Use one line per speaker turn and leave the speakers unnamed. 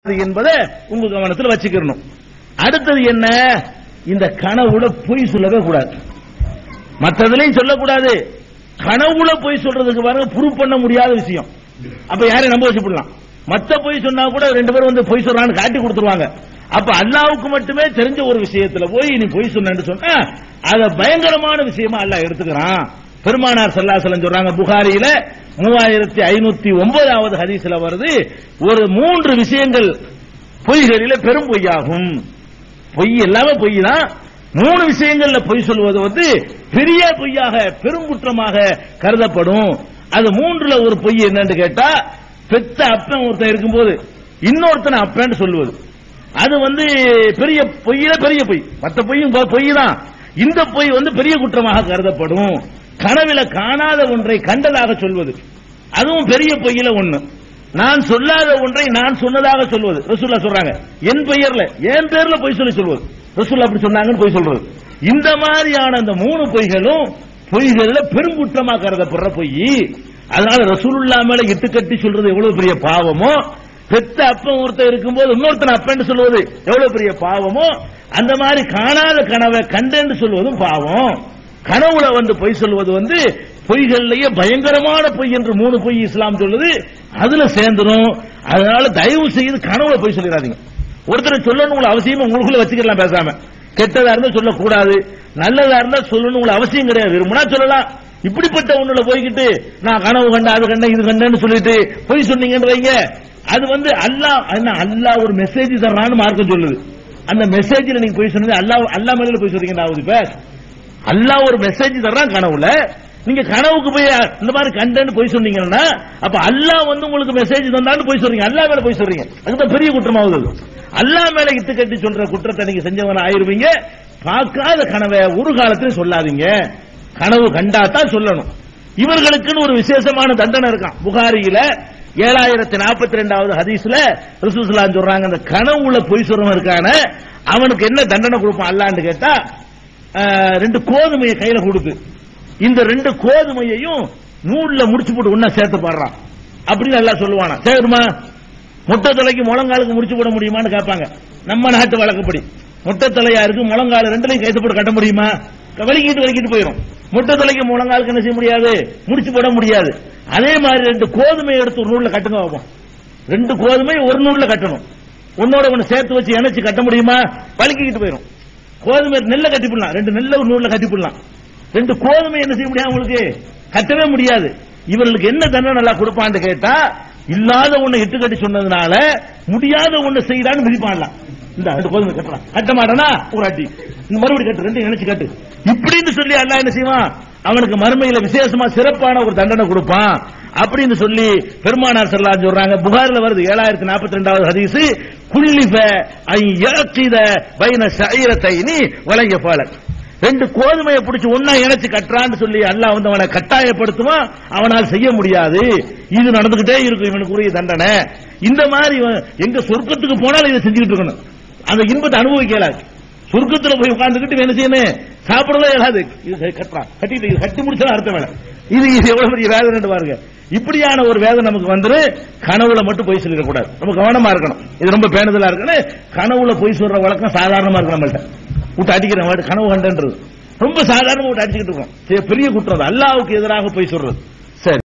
என்பதை உங்க கவனத்தில் வச்சுக்கணும் அடுத்தது என்ன இந்த கனவுல பொய் சொல்லவே கூடாது மற்றதுலயும் சொல்லக்கூடாது கனவுல பொய் சொல்றதுக்கு பாருங்க ப்ரூவ் பண்ண முடியாத விஷயம் அப்ப யாரையும் நம்ப வச்சுப்படலாம் மத்த பொய் சொன்னா கூட ரெண்டு பேரும் வந்து பொய் சொல்றான்னு காட்டி கொடுத்துருவாங்க அப்ப அல்லாவுக்கு மட்டுமே தெரிஞ்ச ஒரு விஷயத்துல போய் நீ பொய் சொன்னு சொன்னா அத பயங்கரமான விஷயமா அல்லாஹ் எடுத்துக்கிறான் பெருமானார் சல்லாசலம் சொல்றாங்க புகாரியில மூவாயிரத்தி ஐநூத்தி ஒன்பதாவது ஹதீஸ்ல வருது ஒரு மூன்று விஷயங்கள் பொய்களில பெரும் பொய்யாகும் பொய் எல்லாமே பொய் தான் மூணு விஷயங்கள்ல பொய் சொல்வது வந்து பெரிய பொய்யாக பெருங்குற்றமாக கருதப்படும் அது மூன்றுல ஒரு பொய் என்னன்னு கேட்டா பெத்த அப்பன் ஒருத்தன் இருக்கும்போது இன்னொருத்தனை அப்பன்னு சொல்லுவது அது வந்து பெரிய பொய்யில பெரிய பொய் மத்த பொய்யும் பொ- பொய் தான் இந்த பொய் வந்து பெரிய குற்றமாக கருதப்படும் கனவில காணாத ஒன்றை கண்டதாக சொல்வது அதுவும் பெரிய பொய்யில ஒண்ணு நான் சொல்லாத ஒன்றை நான் சொன்னதாக சொல்வது ரசூல்லா சொல்றாங்க என் பெயர்ல என் பேர்ல பொய் சொல்லி சொல்வது ரசூல்லா அப்படி சொன்னாங்கன்னு பொய் சொல்றது இந்த மாதிரியான அந்த மூணு பொய்களும் பொய்கள்ல பெருங்குற்றமா கருதப்படுற பொய் அதனால ரசூலுல்லா மேல இட்டு கட்டி சொல்றது எவ்வளவு பெரிய பாவமோ பெத்த அப்பன் ஒருத்தர் இருக்கும்போது இன்னொருத்தன் அப்பன்னு சொல்வது எவ்வளவு பெரிய பாவமோ அந்த மாதிரி காணாத கனவை கண்டேன்னு சொல்வதும் பாவம் கனவுல வந்து பொய் சொல்வது வந்து பொய்கள்லயே பயங்கரமான பொய் என்று மூணு பொய் இஸ்லாம் சொல்லுது அதுல சேர்ந்துரும் அதனால தயவு செய்து கனவுல பொய் சொல்லிடாதீங்க ஒருத்தரை சொல்லணும் உங்களை அவசியமா உங்களுக்குள்ள வச்சுக்கலாம் பேசாம கெட்டதா இருந்தா சொல்லக்கூடாது நல்லதா இருந்தா சொல்லணும் உங்களுக்கு அவசியம் கிடையாது விரும்பினா சொல்லலாம் இப்படிப்பட்ட ஒண்ணுல போய்கிட்டு நான் கனவு கண்டேன் அது கண்டேன் இது கண்டேன்னு சொல்லிட்டு பொய் சொன்னீங்கன்றீங்க அது வந்து அல்லாஹ் என்ன அல்லாஹ் ஒரு மெசேஜ் தர்றான்னு மார்க்கம் சொல்லுது அந்த மெசேஜ்ல நீங்க போய் சொன்னது அல்லாஹ் அல்லாஹ் மேல போய் சொல்றீங்க நான் இப்ப அல்லாஹ் ஒரு மெசேஜ் தர்றான் கனவுல நீங்க கனவுக்கு போய் இந்த மாதிரி கண்டேன்னு போய் சொன்னீங்கன்னா அப்ப அல்லாஹ் வந்து உங்களுக்கு மெசேஜ் தந்தான்னு போய் சொல்றீங்க அல்லாஹ் மேல போய் சொல்றீங்க அதுதான் பெரிய குற்றமாகுது அது. அல்லாஹ் மேல இட்டு கட்டி சொல்ற குற்றத்தை நீங்க செஞ்சவன ஆயிருவீங்க பார்க்காத கனவை ஒரு காலத்திலும் சொல்லாதீங்க கனவு கண்டாதான் சொல்லணும் இவர்களுக்குன்னு ஒரு விசேஷமான தண்டனை இருக்கான் புகாரியில ஏழாயிரத்தி நாற்பத்தி ரெண்டாவது ஹதீஸ்ல ரசூசுலாம் சொல்றாங்க அந்த கனவுல பொய் சொல்றவன் இருக்கான அவனுக்கு என்ன தண்டனை கொடுப்பான் அல்லான்னு கேட்டா ஆஹ், ரெண்டு கோதுமையை கையில கொடுத்து இந்த ரெண்டு கோதுமையையும் நூல்ல முடிச்சு போட்டு ஒன்னா சேர்த்து பாடுறான் அப்படின்னு எல்லாம் சொல்லுவானா சேருமா முட்டை தலைக்கு முழங்காலுக்கு முடிச்சு போட முடியுமான்னு கேட்பாங்க நம்ம நாட்டு வழக்கப்படி முட்டை தலையா இருக்கு முழங்கால் ரெண்டுலையும் கைத்து போட்டு கட்ட முடியுமா வலிக்கிட்டு வலிக்கிட்டு போயிடும் முட்டை தலைக்கு முழங்காலுக்கு என்ன செய்ய முடியாது முடிச்சு போட முடியாது அதே மாதிரி ரெண்டு கோதுமை எடுத்து ஒரு நூல்ல கட்டுங்க பார்ப்போம் ரெண்டு கோதுமை ஒரு நூல்ல கட்டணும் உன்னோட ஒண்ணு சேர்த்து வச்சு இணைச்சு கட்ட முடியுமா வலிக்கிட்டு போயிடும் கோதுமை நெல்லை கட்டி போடலாம் ரெண்டு நெல்லை ஒரு நூல்ல கட்டி போடலாம் ரெண்டு கோதுமை என்ன செய்ய முடியாது உங்களுக்கு கட்டவே முடியாது இவர்களுக்கு என்ன தண்டனை நல்லா கொடுப்பான்னு கேட்டா இல்லாத ஒண்ணு இட்டு கட்டி சொன்னதுனால முடியாத ஒண்ணு செய்யறான்னு விதிப்பான்லாம் இந்த ரெண்டு கோதுமை கட்டலாம் கட்ட மாட்டானா ஒரு அடி இந்த மறுபடி கட்டு ரெண்டு நினைச்சு கட்டு இப்படின்னு சொல்லி அல்லாஹ் என்ன செய்வான் அவனுக்கு மறுமையில விசேஷமா சிறப்பான ஒரு தண்டனை கொடுப்பான் அப்படின்னு சொல்லி பெருமானார் செல்லாம் சொல்றாங்க புகாரில் வருது ஏழாயிரத்தி நாற்பத்தி ரெண்டாவது ஹதீஸ் குள்ளிஃப ஐ இறக்கித பைன சைரத்தைனி வழங்கிய பால ரெண்டு கோதுமையை பிடிச்சு ஒன்னா இணைச்சு கட்டுறான்னு சொல்லி அல்லாஹ் வந்து அவனை கட்டாயப்படுத்துவான் அவனால் செய்ய முடியாது இது நடந்துகிட்டே இருக்கும் இவனுக்குரிய தண்டனை இந்த மாதிரி இவன் எங்க சொர்க்கத்துக்கு போனாலும் இதை செஞ்சுக்கிட்டு இருக்கணும் அந்த இன்பத்தை அனுபவிக்கலாது சொர்க்கத்துல போய் உட்கார்ந்துகிட்டு என்ன செய்யணும் சாப்பிடவே இயலாது இது கட்டுறான் கட்டிட்டு இது கட்டி முடிச்சா அர்த்தம் வேலை இது இது எவ்வளவு பெரிய வேதனை பாருங்க இப்படியான ஒரு வேதனை நமக்கு வந்து கனவுல மட்டும் போய் சொல்லிடக்கூடாது ரொம்ப கவனமா இருக்கணும் இது ரொம்ப பேணுதலா இருக்கணும் கனவுல போய் சொல்ற வழக்கம் சாதாரணமா இருக்கு நம்மள்ட்ட விட்டு அடிக்கிற மாதிரி கனவு கண்டன்றது ரொம்ப சாதாரணமா விட்டு அடிச்சுக்கிட்டு இருக்கோம் சரி, பெரிய குற்றம் அது. அல்லாஹ்வுக்கு எதிராக போய் சொல்றது